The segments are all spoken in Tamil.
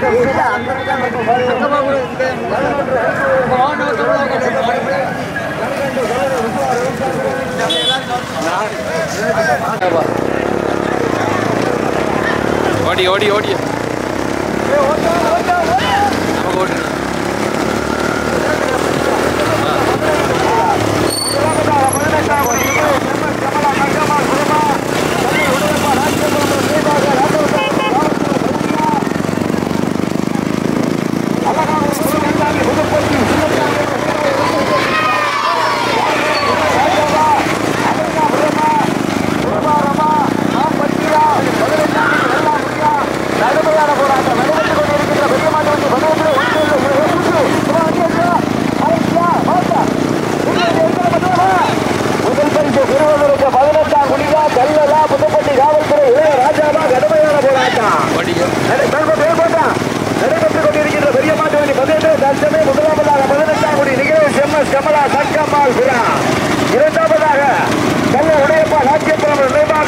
ஓடி ஓடி ஓடி நமக்கு ஓடி முதல் பரிசு பெறுவதற்கு பதினெட்டாம் குடிவா கல்லலா புதுப்பட்டி காவல்துறை இளைய ராஜாவா கடுமையான போராட்டம் ஓடிங்க நடை- மேல்கொண்டு மேல்கொண்டா. நடைபெற்றுக் கொண்டிருக்கின்ற பெரிய மாட்டு வண்டி பதினெட்டு தற்சமே முதலாவதாக பதினெட்டாம் குடி நிகழ்வு செம்மஸ் கமலா சங்கம்மாள் புறா இரண்டாவதாக கல்ல உடையப்பா நாட்டியபுரம் நினைவாக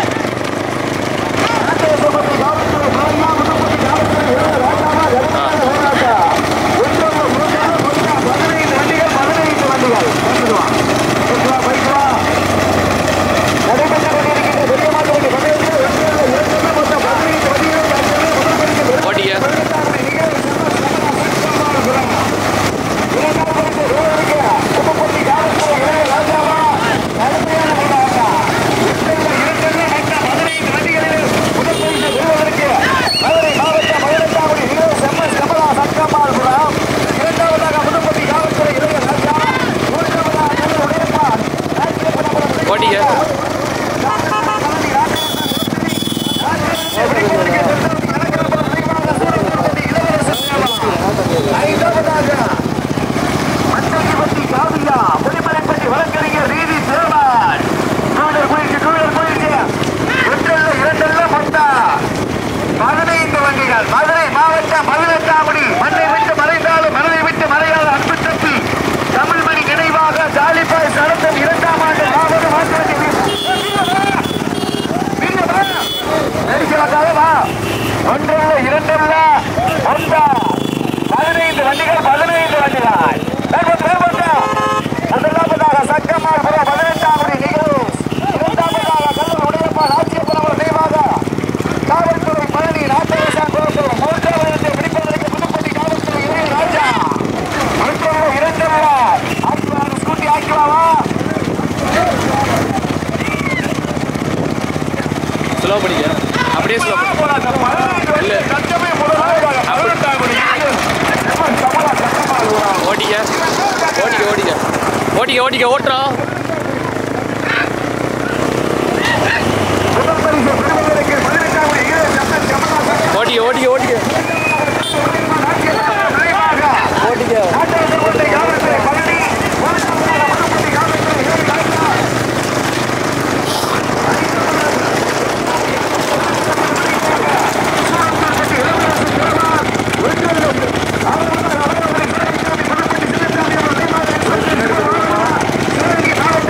நடைபெற்றுக் கொண்டிருக்கின்ற பெரிய மாட்டு வண்டி பதினெட்டு மொத்தம் பதினைந்து வண்டிகள் ஓடிங்க ஓடிங்க ஐந்தாவதாக மச்சக்கிபட்டி காவியா புலிமலைப்பட்டி வழக்கறிஞர் ரீதி சிவபான் டூலர் போயிடுச்சு டூலர் போயிடுச்சு ஒன்றல்ல இரண்டல்ல மொத்தம் பதினைந்து வண்டிகள் மதுரை மாவட்டம் பதினெட்டாமணி மண்ணை விட்டு மறைந்தாலும் மனதை விட்டு மறையாத அன்பு தப்பி தமிழ்மணி நினைவாக ஜாலிபாய் நடத்தும் இரண்டாம் ஆண்டு மாவட்ட மாற்று ஒன்றல்ல இரண்டல்ல மொத்தம் பதினைந்து வண்டிகள் பதினைந்து வண்டிகள் மேற்பட்டு மேற்பட்டு முதலாவதாக சக்கமார் புற பதினெட்டாம் மணி நிகழ்வு இரண்டாவதாக கல்லூர் உடையப்பா ராஜ்யபுரம் நினைவாக காவல்துறை பழனி நாட்டரசான் கோபுரம் மூன்றாவது பிடிப்பதற்கு புதுப்பட்டி காவல்துறை இளைய ராஜா ஒன்றல்ல இரண்டல்ல ஆக்கிவாரு ஸ்கூட்டி ஆக்கிவாவா ஸ்லோ பண்ணிக்க அப்படியே ஸ்லோ இல்ல. ஓடிங்க ஓடிங்க ஓடிங்க ஓடிங்க ஓடிங்க ஓட்டுறோம் முதல் பரிசு பெறுவதற்கு பதினெட்டாம் மணி இளைய சம்பத் கமலாசன் ஓடிங்க ஓடிங்க ஓடிங்க ஓடிங்க நாட்டரசன் காவல்துறை பழனி மூன்றாவதாக புதுப்பட்டி காவல்துறை இளைய ராஜா மாவட்ட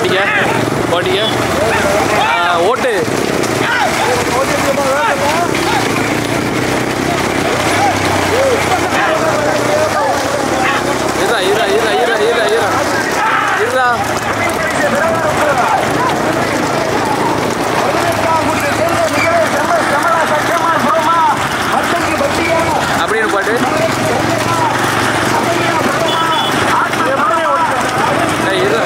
ஓட்டிக்க ஓட்டிக்க ஆ, ஓட்டு இருடா இருடா இருடா இருடா இருடா இருடா இருடா அப்படின்னு பாட்டு ஏய், இருடா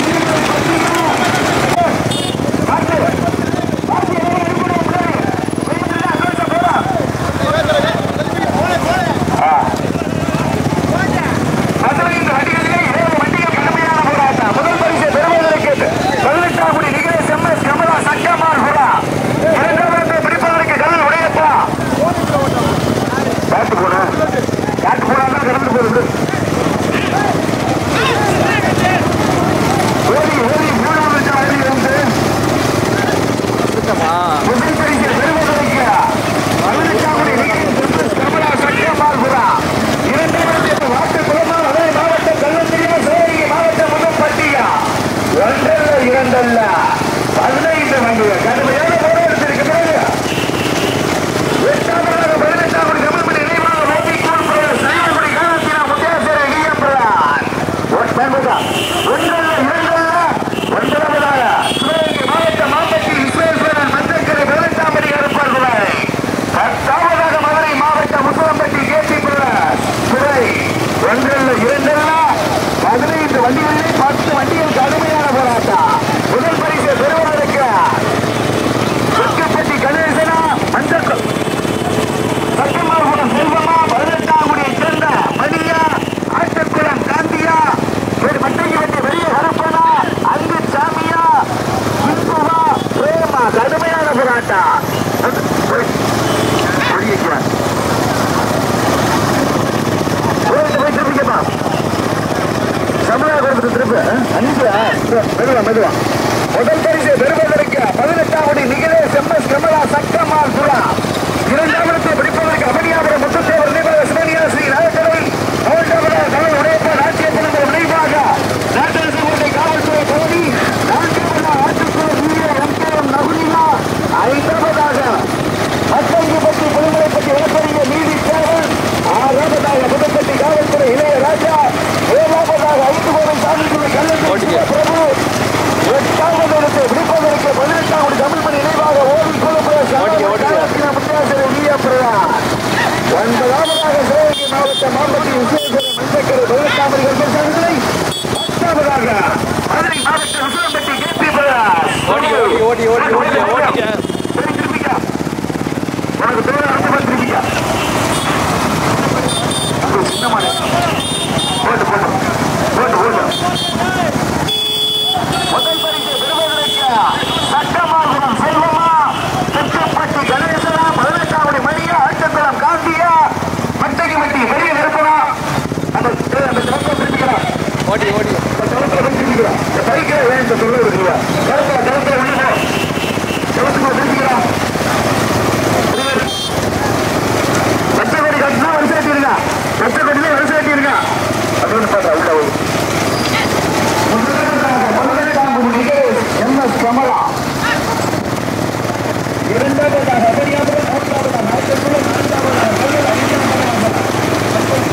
பதினைந்து வண்டிகளிலே ஏழு வண்டிகள் கடுமையான போராட்டம் முதல் பரிசு பெறுவதற்கு பதினெட்டாம் குடி நிகழ் எம்எஸ் கமலா சக்கமார் புறா இரண்டாவது பிடிப்பதற்கு கல்லல் உடையப்பா காட்டு போனா காட்டு போனா கடந்து போகுது ஓடி ஓடி மூணாவது லட்சம் அடி வந்து சுத்தமா முதல் பரிசு பெறுவதற்கு பதினெட்டாம் குடி நிகழ் எம்எஸ் கமலா சக்கமார் புறா இரண்டாவது வாக்கு குளமார் அதே மாவட்டம் கல்லந்திரியா சிவகங்கை மாவட்டம் முதற்பட்டியா ஒன்றல்ல இரண்டல்ல பதினைந்து வண்டிகள் கடுமையான போராட்டத்திற்கு பிறகு எட்டாவதாக பதினெட்டாவது கமல்மணி நினைவாக ரோட்டிக்கூர் பிரதர் சைவகுடி காலத்தினா முத்தியாசிரியர் ஈயம் பிரதான் ஒன்றல்ல இரண்டல்ல ஒன்பதாவதாக சிவகங்கை மாவட்டம் மாம்பட்டி விஸ்வேஸ்வரன் மஞ்சக்கரை பதினெட்டாம் அருப்பார் துறை பத்தாவதாக மதுரை மாவட்டம் முசலம்பட்டி கேசி பிரதர் துறை ஒன்றல்ல இரண்டல்ல பதினைந்து வண்டிகளிலே பத்து வண்டிகள் கடுமையான போராட்டம் முதல் பரிசு பெறுவதற்கு சுற்றுப்பட்டி கணேசனா மஞ்சள் சத்தியமாகுடம் செல்வமா பதினெட்டாம் குடியை சேர்ந்த மணியா ஆட்டக்குளம் காந்தியா மட்டைக்கு வெட்டி பெரிய கருப்பனா அங்கு சாமியா இந்துவா பிரேமா கடுமையான போராட்டம் போய் திருப்பிக்கப்பா தமிழகத்துக்கு திரும்ப அஞ்சா மெதுவா மெதுவா முதல் பரிசு பெறுவதற்கு பதினெட்டாம் கோடி நிகழே செம்மஸ் கமலா சக்கமால் புறா இரண்டாவது பிடிப்பதற்கு அமனியாபுரம் முத்துத்தேவர் நிபுணர் சிவனியா ஸ்ரீ நாயக்கரை மூன்றாவதாக கலல் உடையப்ப நாட்டியப்பனந்த விளைவாக நாட்டரசு காவல்துறை பகுதி நான்காவதாக ஆற்றுக்குழு வீரர் எம்கேஎம் நகுனியா ஐந்தாவதாக மத்தங்கிப்பட்டி புதுமலைப்பட்டி வழக்கறிஞர் நீதி சேவல் ஆறாவதாக புதுப்பட்டி காவல்துறை இளைய ராஜா ஏழாவதாக ஐந்து கோவை சாமிக்குழு கல்லூரி பிரபு எட்டாவது இடத்தை விடுப்பதற்கு பதினெட்டாவது தமிழ்மணி நினைவாக ஓடி ஓடிக்க, ஓடிக்க. முத்தியாசிரியர் ஈயா பிரதா ஒன்பதாவதாக சிவகங்கை மாவட்டம் மாம்பட்டி விஸ்வேஸ்வரன் மஞ்சக்கரை பதினெட்டாவது கல்பசாமிகளை பத்தாவதாக மதுரை மாவட்டம் விசுவம்பட்டி கேபி பிரதா ஓடிக்க ஓடி ஓடி ஓடி ஓடிக்க ஓடிக்க சரி திருப்பிக்கா உனக்கு தேவை அடுத்த மாதிரி திருப்பிக்கா அங்க சின்ன மாடு போட்டு போட்டு போட்டு போட்டு முதல் பரிசு பெறுவதற்கு சட்டமாகுளம் செல்வமா தெற்கப்பட்டி கணேசனா பதினெட்டாவது மணியா ஆட்டக்குளம் காந்தியா மட்டைக்கு மட்டி பெரிய நிரப்பனா அந்த அந்த தளத்தை திருப்பிக்கலாம் ஓடி ஓடி அந்த தளத்தை திருப்பிக்கலாம் இந்த பைக்கே வேணும் சொல்ல இருக்குல்ல தளத்தை தளத்தை உள்ள போ தளத்துக்கு திருப்பிக்கலாம் பச்சைக்கொடி கட்டினா வரிசை கட்டிருங்க பச்சைக்கொடியில வரிசை கட்டிருங்க அப்படின்னு பார்த்தா உள்ள போய் எம் எஸ் கமலா இரண்டாவதாக அபரியாபுரம் மூன்றாவதாக நாட்டுக்குள்ள நான்காவதாக கல்லூர் ஐந்தாவதாக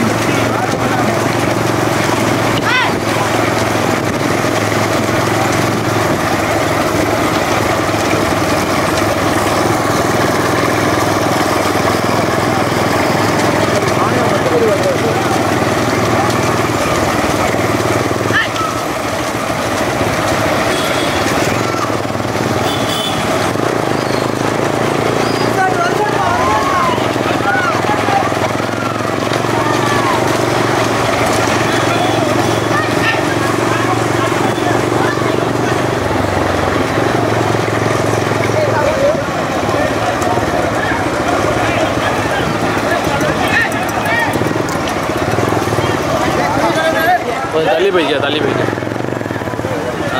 கொஞ்சம் தள்ளி போய்க்க தள்ளி போய்க்க ஆ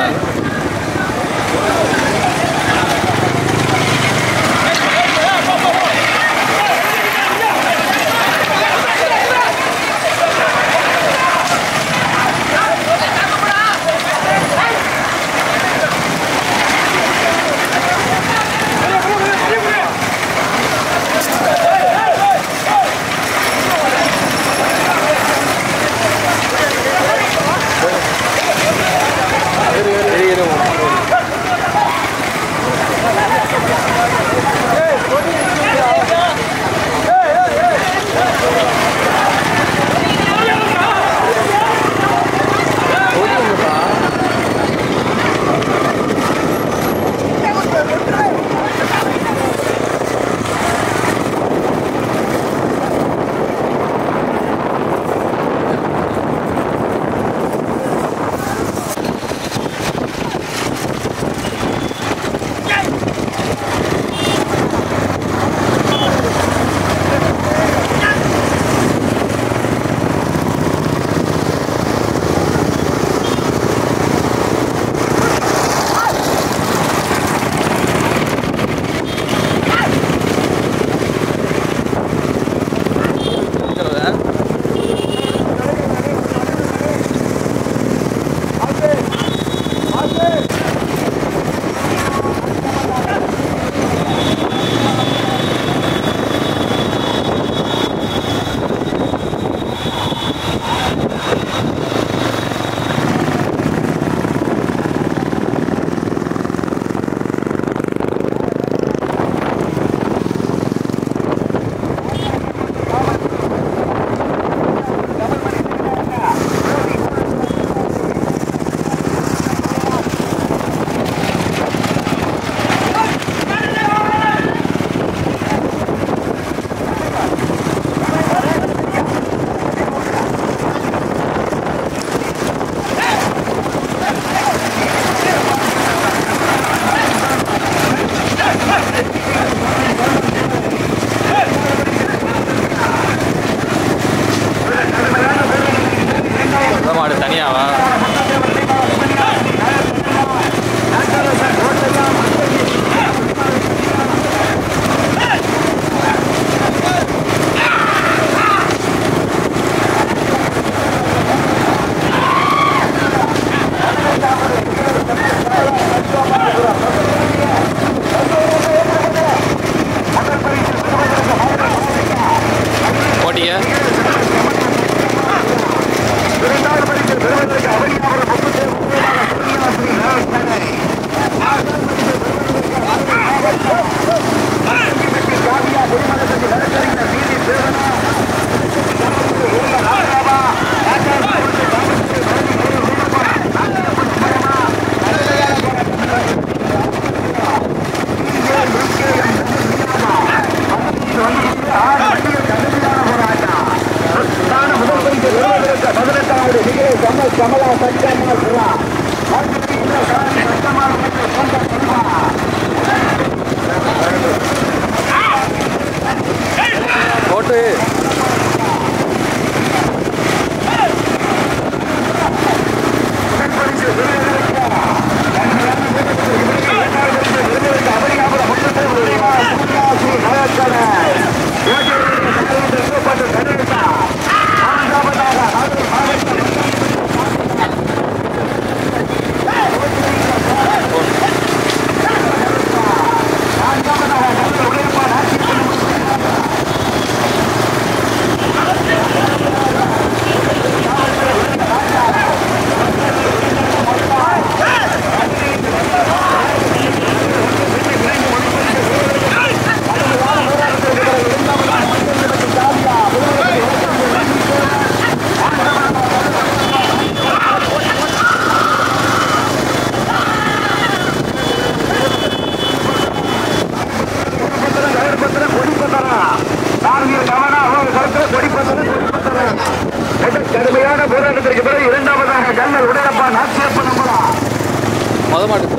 பதமாட்டு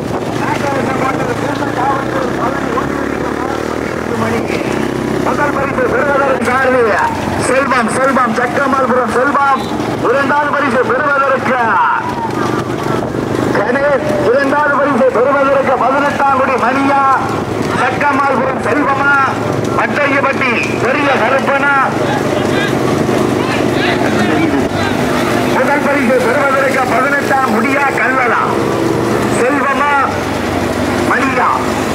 முதல் பரிசு பெறுவதற்கு செல்வம் செல்வம் சக்கமால்புரம் செல்வம் இரண்டாவது பரிசு பெறுவதற்கு கணேஷ் இரண்டாவது பரிசு பெறுவதற்கு பதினெட்டாம் குடி மணியா சக்கமால்புரம் செல்வமா மட்டையப்பட்டி பெரிய கருப்பனா முதல் பரிசு பெறுவதற்கு பதினெட்டாம் முடியா கல்வலா செல்வமா மணியா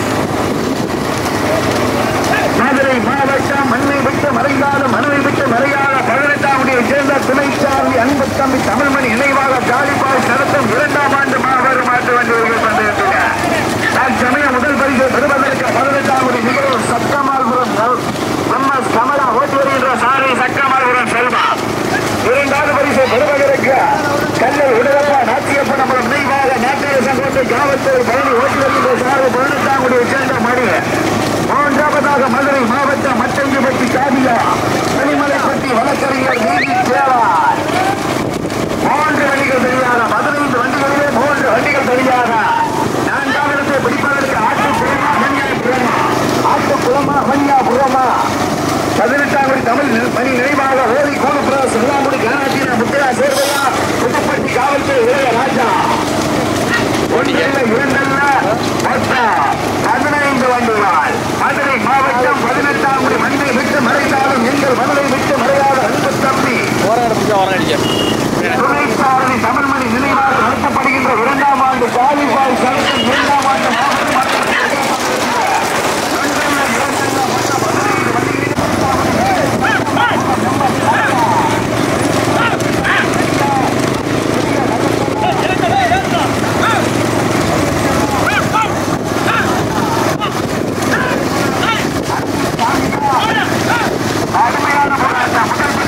மதுரை மாவட்டம் மண்ணை விட்டு மறைந்தாத மனுவை விட்டு மறையாத பதினெட்டாம் முடியை சேர்ந்த துணைச்சார்பி அன்பு தம்பி தமிழ்மணி இணைவாக ஜாலிபாய் நடத்தும் இரண்டாம் ஆண்டு மாபெரும் மாட்டு வண்டிகள் பந்தயத்தில் தற்சமயம் முதல் பரிசு பெறுவதற்கு பதினெட்டாம் முடி நிகழ்வு சக்கமால்புரம் எம் எஸ் கமலா ஓட்டி வருகின்ற சாலை சக்கமால்புரம் செல்வா இரண்டாவது பரிசு பெறுவதற்கு கல்லல் உடலப்பா நாட்டியப்பனபுரம் நினைவாக நாட்டரசன் கோட்டை காவல்துறை பழனி ஓட்டி வருகின்ற சாலை பதினெட்டாம் முடியை சேர்ந்த மணி மூன்றாவதாக மதுரை மாவட்டம் மட்டங்கிப்பட்டி காவியா கனிமலைப்பட்டி வழக்கறிஞர் நீதி சேவார் மூன்று வண்டிகள் தெரியாத பதினைந்து வண்டிகளிலே மூன்று வண்டிகள் தெரியாத நான்காம் இடத்தை பிடிப்பதற்கு ஆட்டுப்புறமா மணியாபுரமா ஆட்டுப்புறமா மணியாபுரமா பதினெட்டாம் கோடி தமிழ் மணி நினைவாக ஓடி கோலப்புரா செல்லாமுடி கனநாட்டின முத்தையா சேர்வையா புதுப்பட்டி காவல்துறை இளைய ராஜா ஒன்றில் இரண்டல்ல மொத்தம் பதினைந்து வண்டிகள் மதுரை மாவட்டம் பதினெட்டாம் குடி மண்ணை விட்டு மறைந்தாலும் எங்கள் மதுரை விட்டு மறையாத அன்பு தம்பி போகிற இடத்துக்கு வர அடிக்க துணைச்சாரணி தமிழ்மணி நினைவாக நடத்தப்படுகின்ற இரண்டாம் ஆண்டு காலிபாய் சரத்தின் இரண்டாம் ஆண்டு மாவட்ட மக்கள் கடுமையான போராட்டம்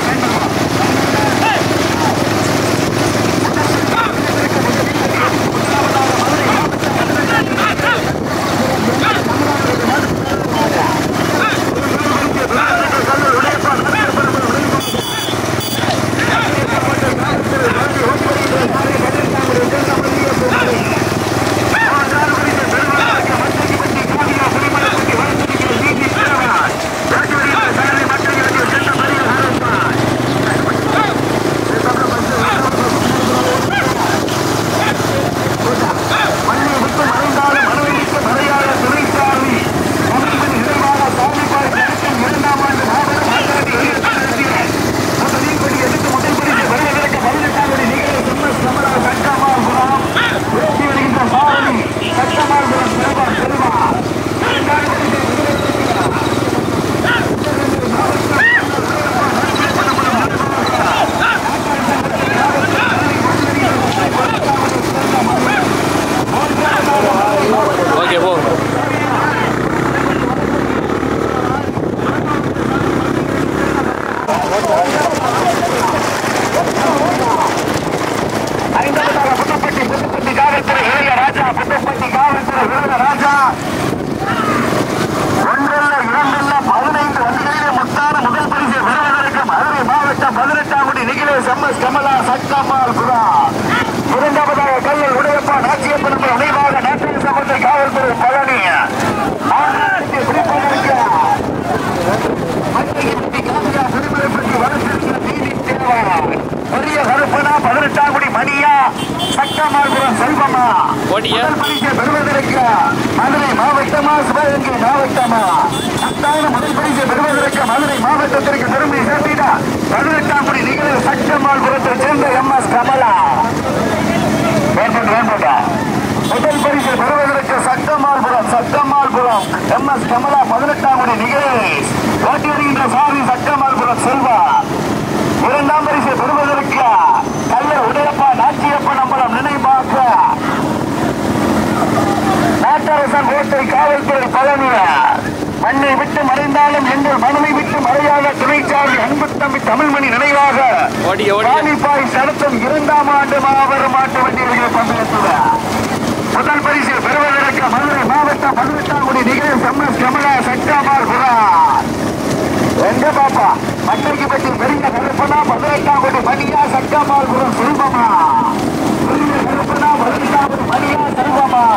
மண்ணை விட்டு மறைந்தாலும் மனதை விட்டு மறையாத துணைச்சாமி தமிழ்மணி நிறைவாக சாமிபாய் கணக்கின் இரண்டாம் ஆண்டு மாபெரும் ஆண்டாடி வெளியிட்டிருக்கிறார் அந்த நீர்படி எதிர்த்து முதல் பரிசு வருவதற்கு பதினெட்டாம் வரை நிகழ்வு சொன்ன சமரா சட்டமாபுரம் பேசி வருகின்ற சாரணி சட்டமாபுரம் செல்வா செல்வா இரண்டாம் பரிசு ஓகே போ ஐந்தாவது புதுப்பட்டி புதுப்பட்டி காவல்துறை இளைய ராஜா புதுப்பட்டி காவல்துறை இளைய ராஜா ஒன்றல்ல இரண்டல்ல பதினைந்து வண்டிகளிலே முத்தான முதல் பரிசு பெறுவதற்கு மதுரை மாவட்டம் பதினெட்டாம் குடி நிகிலேஷ் எம் எஸ் கமலா சட்டமால் புறா இரண்டாவதாக கல்லல் உடையப்பா நாச்சியப்பன் நினைவாக நாட்டிய சமுத்திர காவல்துறை பழனி மாநிலத்தை பிடிப்பதற்கு மத்தியப்பட்டி காவியா திருமலைப்பட்டி வளர்ச்சிருக்கிற நீதி தேவார் பெரிய கருப்பனா பதினெட்டாம் குடி மணியா சட்டமால்புரம் செல்வமா ஓட்டிய முதல் பரிசை பெறுவதற்கு மதுரை மாவட்டமா சிவகங்கை மாவட்டமா சத்தான முதல் பரிசை பெறுவதற்கு மதுரை மாவட்டத்திற்கு பெருமை சேர்த்திட பதினெட்டாம் குடி நிகழ்வு சட்டமால்புரத்தை சேர்ந்த எம் எஸ் கமலா வேண்டாம் வேண்டாம் முதல் பரிசு பெறுவதற்கு சட்டமால்புரம் சட்டமால்புரம் எம் எஸ் கமலா பதினெட்டாம் குடி நிகழ்வு ஓட்டி வருகின்ற சாமி சட்டமால்புரம் செல்வா இரண்டாம் பரிசு பெறுவதற்கு கல்லர் உடையப்பா நாச்சியப்ப நம்பலம் நினைவாக்க நாட்டரசன் கோட்டை காவல்துறை பழனியார் மண்ணை விட்டு மறைந்தாலும் எங்கள் மனதை விட்டு மறையாத துணைச்சாமி அன்பு தம்பி தமிழ்மணி நினைவாக ஓடிக்க ஓடிக்க வாணிப்பாய் நடத்தும் இரண்டாம் ஆண்டு மாபெரும் மாட்டு வண்டியர்கள் பந்தயத்துடன் முதல் பரிசு பெறுவதற்கு மதுரை மாவட்டம் பதினெட்டாம் குடி நிகழ்வு எம் எஸ் கமலா சட்டாமார் புறா எங்க பாப்பா மட்டைக்கு பற்றி பெரிய கருப்பனா பதினெட்டாம் கோடி மணியா சட்டமால்புரம் செல்வமா பெரிய கருப்பனா பதினெட்டாம் கோடி மணியா செல்வமா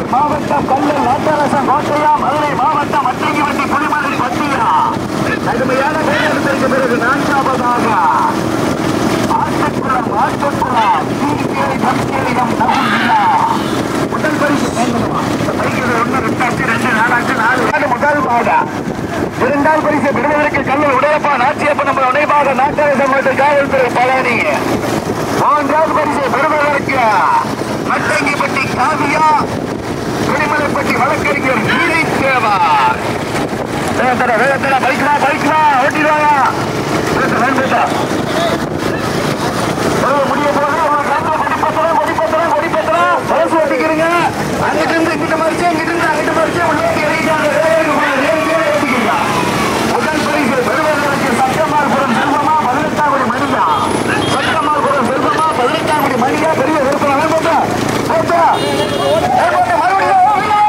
மாவட்டம் கல்லூர் நாட்டரசன் கோட்டையா மதுரை மாவட்டம் அட்டங்கிவட்டி புலிமலை பட்டியா கடுமையான போராட்டத்திற்கு பிறகு நான்காவதாக ஆட்டக்குளம் ஆட்டக்குளம் தீக்கேரி தற்கேரியம் நகுல்லா முதல் பரிசு வேண்டுமா பைக்கில் ஒன்று ரெண்டாச்சு ரெண்டு நாலாச்சு நாலு நாலு முதல் பாடா இரண்டாம் பரிசு பெறுவதற்கு கல்லூர் உடையப்பா நாச்சியப்ப நம்ம உடையப்பாக நாட்டரசன் மற்றும் காவல்துறை பழனி மூன்றாவது பரிசு பெறுவதற்கு மட்டங்கிப்பட்டி காவியா குடிமலைப்பட்டி வழக்கறிஞர் நீதி தேவா வேகத்தட வேகத்தட பைக்குமா பைக்குமா ஓட்டிடுவாங்க முடிய போது கொடிப்பத்திரம் கொடிப்பத்திரம் கொடிப்பத்திரம் பழசு ஓட்டிக்கிறீங்க அங்கிட்டு இருந்து இங்கிட்ட மறிச்சு இங்கிட்டு இருந்து அங்கிட்ட மறிச்சு உள்ளே ஓட்டிக்கிறீங்க முதல் பரிசு பெறுவதற்கு சட்டமார்புரம் செல்வமா பதினெட்டாம் கோடி மணியா சட்டமார்புரம் செல்வமா பதினெட்டாம் கோடி மணியா பெரிய விருப்பம் போட்டா போட்டா போட்டா மறுபடியும்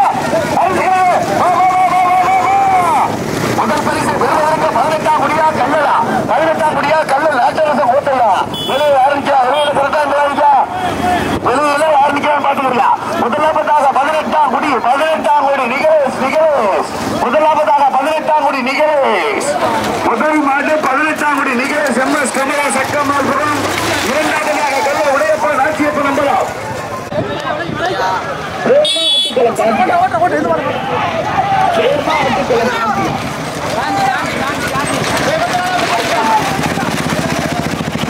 முதல் பரிசு பெறுவதற்கு பதினெட்டாம் குடியா கல்லலா பதினெட்டாம் குடியா கல்லல் நாட்டரசம் ஓட்டலா வெளியே ஆரம்பிச்சா வெளியில சிறந்தான் ஆரம்பிச்சா வெளியில ஆரம்பிக்கலாம் பாத்துக்கலாம் முதலாவதாக பதினெட்டாம் குடி பதினெட்டாம் கோடி நிகழேஷ் நிகழேஷ் முதலாவதாக பதினெட்டாம் கோடி நிகழேஷ் முதல் மாட்டு பதினெட்டாம் கோடி நிகழேஷ் எம் எஸ் கமலா சக்கமாபுரம் இரண்டாவதாக கல்ல உடையப்பா நாச்சியப்ப நம்பலாம் ஓட்ட ஓட்ட இது வரணும் சேர்மா